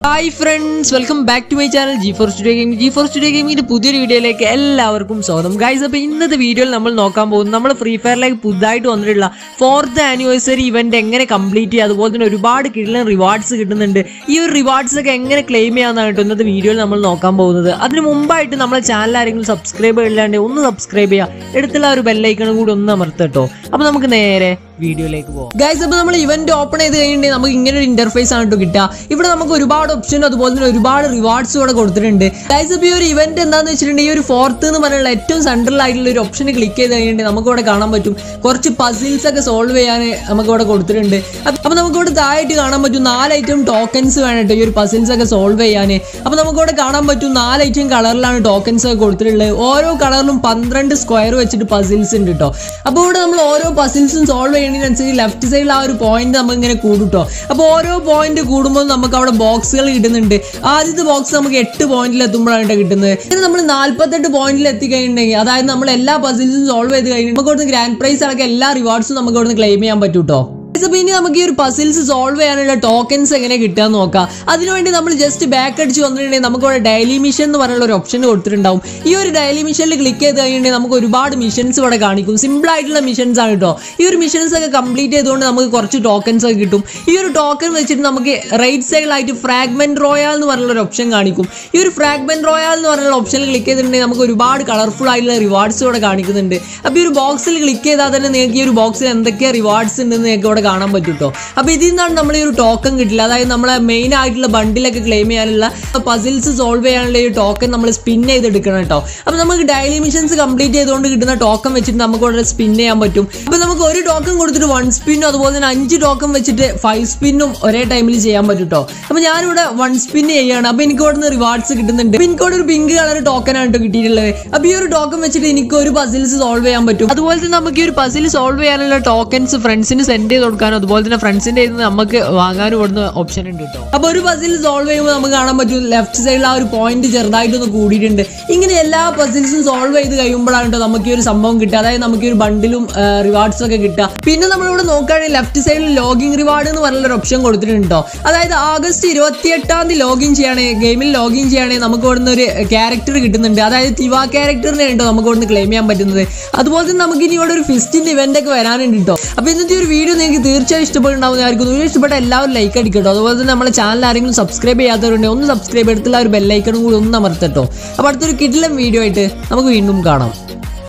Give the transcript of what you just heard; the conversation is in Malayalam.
hi friends welcome back to my channel G four studio gaming G four studio ഗെയിമിങ്ങിന്റെ പുതിയൊരു വീഡിയോയിലേക്ക് എല്ലാവർക്കും സ്വാഗതം ഗൈസ് അപ്പോൾ ഇന്നത്തെ വീഡിയോയിൽ നമ്മൾ നോക്കാൻ പോകുന്നത് നമ്മൾ ഫ്രീ ഫയറിലേക്ക് പുതുതായിട്ട് വന്നിട്ടുള്ള ഫോർത്ത് ആനിവേഴ്സറി ഇവന്റ് എങ്ങനെ കംപ്ലീറ്റ് ചെയ്യുക അതുപോലെ തന്നെ ഒരുപാട് കിട്ടുന്ന റിവാർഡ്സ് കിട്ടുന്നുണ്ട് ഈ ഒരു റിവാർഡ്സ് ഒക്കെ എങ്ങനെ ക്ലെയിം ചെയ്യാമെന്നാണ് കേട്ടോ ഇന്നത്തെ വീഡിയോയിൽ നമ്മൾ നോക്കാൻ പോകുന്നത് അതിന് മുമ്പായിട്ട് നമ്മളെ ചാനൽ ആരെങ്കിലും സബ്സ്ക്രൈബ് ചെയ്യില്ലാണ്ട് ഒന്ന് സബ്സ്ക്രൈബ് ചെയ്യുക എടുത്തുള്ള ആ ഒരു ബെല്ലൈക്കണം കൂടി ഒന്ന് അമർത്തട്ടോ അപ്പോൾ നമുക്ക് നേരെ വീഡിയോയിലേക്ക് പോകാം ഗൈസ് അപ്പോൾ നമ്മൾ ഇവന്റ് ഓപ്പൺ ചെയ്ത് കഴിഞ്ഞിട്ടുണ്ടെങ്കിൽ നമുക്ക് ഇങ്ങനെ ഒരു ഇന്റർഫേസ് ആണ് കേട്ടോ കിട്ടുക ഇവിടെ നമുക്ക് ഒരുപാട് ഓപ്ഷനും അതുപോലെ തന്നെ ഒരുപാട് റിവാർഡ്സും ഇവിടെ കൊടുത്തിട്ടുണ്ട് ഗൈസ് ഇപ്പോൾ ഈ ഒരു ഇവന്റ് എന്താന്ന് വെച്ചിട്ടുണ്ടെങ്കിൽ ഈ ഒരു ഫോർത്ത് എന്ന് പറയുന്ന ഏറ്റവും സെൻട്രൽ ആയിട്ടുള്ള ഒരു ഓപ്ഷൻ ക്ലിക്ക് ചെയ്ത് കഴിഞ്ഞിട്ടുണ്ടെങ്കിൽ നമുക്ക് ഇവിടെ കാണാൻ പറ്റും കുറച്ച് പസിൽസ് ഒക്കെ സോൾവ് ചെയ്യാൻ നമുക്ക് ഇവിടെ കൊടുത്തിട്ടുണ്ട് അപ്പോൾ നമുക്ക് ഇവിടെ താഴായിട്ട് കാണാൻ പറ്റും നാല് ഐറ്റം ടോക്കൻസ് വേണം കേട്ടോ ഈ ഒരു പസിൽസ് ഒക്കെ സോൾവ് ചെയ്യാൻ അപ്പോൾ നമുക്ക് ഇവിടെ കാണാൻ പറ്റും നാല് ഐറ്റം കളറിലാണ് ടോക്കൻസ് ഒക്കെ കൊടുത്തിട്ടുള്ളത് ഓരോ കളറിലും പന്ത്രണ്ട് സ്ക്വയർ വെച്ചിട്ട് പസിൽസ് ഉണ്ട് കേട്ടോ അപ്പോൾ ഇവിടെ നമ്മൾ ഓരോ പസിൽസും സോൾവ് ചെയ്യുന്നതിനനുസരിച്ച് ലെഫ്റ്റ് സൈഡിൽ ആ ഒരു പോയിന്റ് നമുക്ക് ഇങ്ങനെ കൂടും കേട്ടോ അപ്പോൾ ഓരോ പോയിന്റ് കൂടുമ്പോൾ നമുക്ക് അവിടെ ബോക്സുകൾ കിട്ടുന്നുണ്ട് ആദ്യത്തെ ബോക്സ് നമുക്ക് എട്ട് പോയിന്റിൽ എത്തുമ്പോഴാണ് കേട്ടോ കിട്ടുന്നത് ഇത് നമ്മൾ നാല്പത്തെട്ട് പോയിന്റിൽ എത്തിക്കഴിഞ്ഞിട്ടുണ്ടെങ്കിൽ അതായത് നമ്മൾ എല്ലാ പസിൽസും സോൾവ് ചെയ്ത് കഴിഞ്ഞാൽ നമുക്ക് ഇവിടുന്ന് ഗ്രാൻഡ് പ്രൈസ് അടക്കം എല്ലാ റിവാർഡ്സും നമുക്ക് ഇവിടുന്ന് ക്ലെയിം ചെയ്യാൻ പറ്റും കേട്ടോ അപ്പോൾ ഇനി നമുക്ക് ഈ ഒരു പസിൽസ് സോൾവ് ചെയ്യാനുള്ള ടോക്കൻസ് എങ്ങനെ കിട്ടാൻ നോക്കാം അതിനുവേണ്ടി നമ്മൾ ജസ്റ്റ് ബാക്ക് അടിച്ച് വന്നിട്ടുണ്ടെങ്കിൽ നമുക്ക് ഇവിടെ ഡെയിലി മിഷൻ എന്ന് പറയുന്ന ഒരു ഓപ്ഷൻ കൊടുത്തിട്ടുണ്ടാവും ഈ ഒരു ഡെയിലി മിഷനിൽ ക്ലിക്ക് ചെയ്ത് കഴിഞ്ഞിട്ടുണ്ടെങ്കിൽ നമുക്ക് ഒരുപാട് മിഷൻസ് ഇവിടെ കാണിക്കും സിമ്പിൾ ആയിട്ടുള്ള മിഷൻസ് ആണ് കേട്ടോ ഈ ഒരു മിഷൻസ് ഒക്കെ കംപ്ലീറ്റ് ചെയ്തുകൊണ്ട് നമുക്ക് കുറച്ച് ടോക്കൻസ് ഒക്കെ കിട്ടും ഈ ഒരു ടോക്കൺ വെച്ചിട്ട് നമുക്ക് റൈറ്റ് സൈഡിലായിട്ട് ഫ്രാഗ്മെന്റ് റോയാൽ എന്ന് പറയുന്ന ഒരു ഓപ്ഷൻ കാണിക്കും ഈ ഒരു ഫ്രാഗ്മെന്റ് റോയാൽ എന്ന് പറയുന്ന ഓപ്ഷനിൽ ക്ലിക്ക് ചെയ്തിട്ടുണ്ടെങ്കിൽ നമുക്ക് ഒരുപാട് കളർഫുൾ ആയിട്ടുള്ള റിവാർഡ്സ് ഇവിടെ കാണിക്കുന്നുണ്ട് അപ്പോൾ ഈ ഒരു ബോക്സിൽ ക്ലിക്ക് ചെയ്താൽ തന്നെ നിങ്ങൾക്ക് ഈ ഒരു ബോക്സിൽ എന്തൊക്കെ റിവാർഡ്സ് ഉണ്ടെന്ന് നിങ്ങൾക്ക് ഇവിടെ കാണാൻ പറ്റും കേട്ടോ അപ്പോൾ ഇതിൽ നിന്നാണ് നമ്മൾ ഈ ഒരു ടോക്കൺ കിട്ടില്ല അതായത് നമ്മളെ മെയിൻ ആയിട്ടുള്ള ബണ്ടിലൊക്കെ ക്ലെയിം ചെയ്യാനുള്ള പസിൽസ് സോൾവ് ചെയ്യാനുള്ള ഈ ടോക്കൺ നമ്മൾ സ്പിൻ ചെയ്തെടുക്കണം കേട്ടോ അപ്പോൾ നമുക്ക് ഡെയിലി മിഷൻസ് കംപ്ലീറ്റ് ചെയ്തുകൊണ്ട് കിട്ടുന്ന ടോക്കൺ വെച്ചിട്ട് നമുക്ക് ഇവിടെ സ്പിൻ ചെയ്യാൻ പറ്റും അപ്പോൾ നമുക്ക് ഒരു ടോക്കൺ കൊടുത്തിട്ട് വൺ സ്പിന്നും അതുപോലെ തന്നെ അഞ്ച് ടോക്കൺ വെച്ചിട്ട് ഫൈവ് സ്പിന്നും ഒരേ ടൈമിൽ ചെയ്യാൻ പറ്റും കേട്ടോ അപ്പോൾ ഞാനിവിടെ വൺ സ്പിൻ ചെയ്യാണ് അപ്പോൾ എനിക്ക് ഇവിടെ നിന്ന് റിവാർഡ്സ് കിട്ടുന്നുണ്ട് അപ്പോൾ എനിക്ക് ഇവിടെ ഒരു പിങ്ക് കളർ ടോക്കൺ ആണ് കേട്ടോ കിട്ടിയിട്ടുള്ളത് അപ്പോൾ ഈ ഒരു ടോക്കൺ വെച്ചിട്ട് എനിക്ക് ഒരു പസിൽസ് സോൾവ് ചെയ്യാൻ പറ്റും അതുപോലെ തന്നെ നമുക്ക് ഈ ഒരു പസിൽ സോൾവ് ചെയ്യാനുള്ള ടോക്കൺസ് ഫ്രണ്ട്സിന് സെൻഡ് ചെയ്ത് കൊടുക്കാനും അതുപോലെ തന്നെ ഫ്രണ്ട്സിന്റെ കയ്യിൽ നിന്ന് നമുക്ക് വാങ്ങാനും ഇവിടുന്ന് ഓപ്ഷൻ ഉണ്ട് കേട്ടോ അപ്പോൾ ഒരു പസിൽ സോൾവ് ചെയ്യുമ്പോൾ നമുക്ക് കാണാൻ പറ്റും ലെഫ്റ്റ് സൈഡിൽ ആ ഒരു പോയിന്റ് ചെറുതായിട്ടൊന്ന് കൂടിയിട്ടുണ്ട് ഇങ്ങനെ എല്ലാ പസിൽസും സോൾവ് ചെയ്ത് കഴിയുമ്പോഴാണ് കേട്ടോ നമുക്ക് ഈ ഒരു സംഭവം കിട്ടുക അതായത് നമുക്ക് ഈ ഒരു ബണ്ടിലും റിവാർഡ്സും ഒക്കെ കിട്ടുക പിന്നെ നമ്മളിവിടെ നോക്കുകയാണെങ്കിൽ ലെഫ്റ്റ് സൈഡിൽ ലോഗിൻ റിവാർഡ് എന്ന് പറഞ്ഞ ഒരു ഓപ്ഷൻ കൊടുത്തിട്ടുണ്ട് കേട്ടോ അതായത് ആഗസ്റ്റ് ഇരുപത്തി എട്ടാം തീയതി ലോഗിൻ ചെയ്യുകയാണെങ്കിൽ ഗെയിമിൽ ലോഗിൻ ചെയ്യുകയാണെങ്കിൽ നമുക്ക് ഇവിടുന്ന് ഒരു ക്യാരക്ടർ കിട്ടുന്നുണ്ട് അതായത് തിവ ക്യാരക്ടറിനെ ഉണ്ടോ നമുക്ക് ഇവിടുന്ന് ക്ലെയിം ചെയ്യാൻ പറ്റുന്നത് അതുപോലെ തന്നെ നമുക്ക് ഇനി ഇവിടെ ഒരു ഫിസ്റ്റിന്റെ ഇവന്റ് ഒക്കെ വരാനുണ്ട് കേട്ടോ അപ്പോൾ ഇന്നത്തെ ഒരു വീഡിയോ നിങ്ങൾക്ക് തീർച്ചയായും ഇഷ്ടപ്പെടുന്നുണ്ടാവുന്നതായിരിക്കും വീഡിയോ ഇഷ്ടപ്പെട്ട എല്ലാവരും ലൈക്ക് അടിക്കട്ടോ അതുപോലെ തന്നെ നമ്മുടെ ചാനൽ ആരെങ്കിലും സബ്സ്ക്രൈബ് ചെയ്യാത്തവരുണ്ടെങ്കിൽ ഒന്ന് സബ്സ്ക്രൈബ് എടുത്തുള്ള ആ ഒരു ബെല്ലൈക്കണും കൂടി ഒന്ന് അമർത്തട്ടോ അപ്പോൾ അടുത്തൊരു കിടിലം വീഡിയോ ആയിട്ട് നമുക്ക് വീണ്ടും കാണാം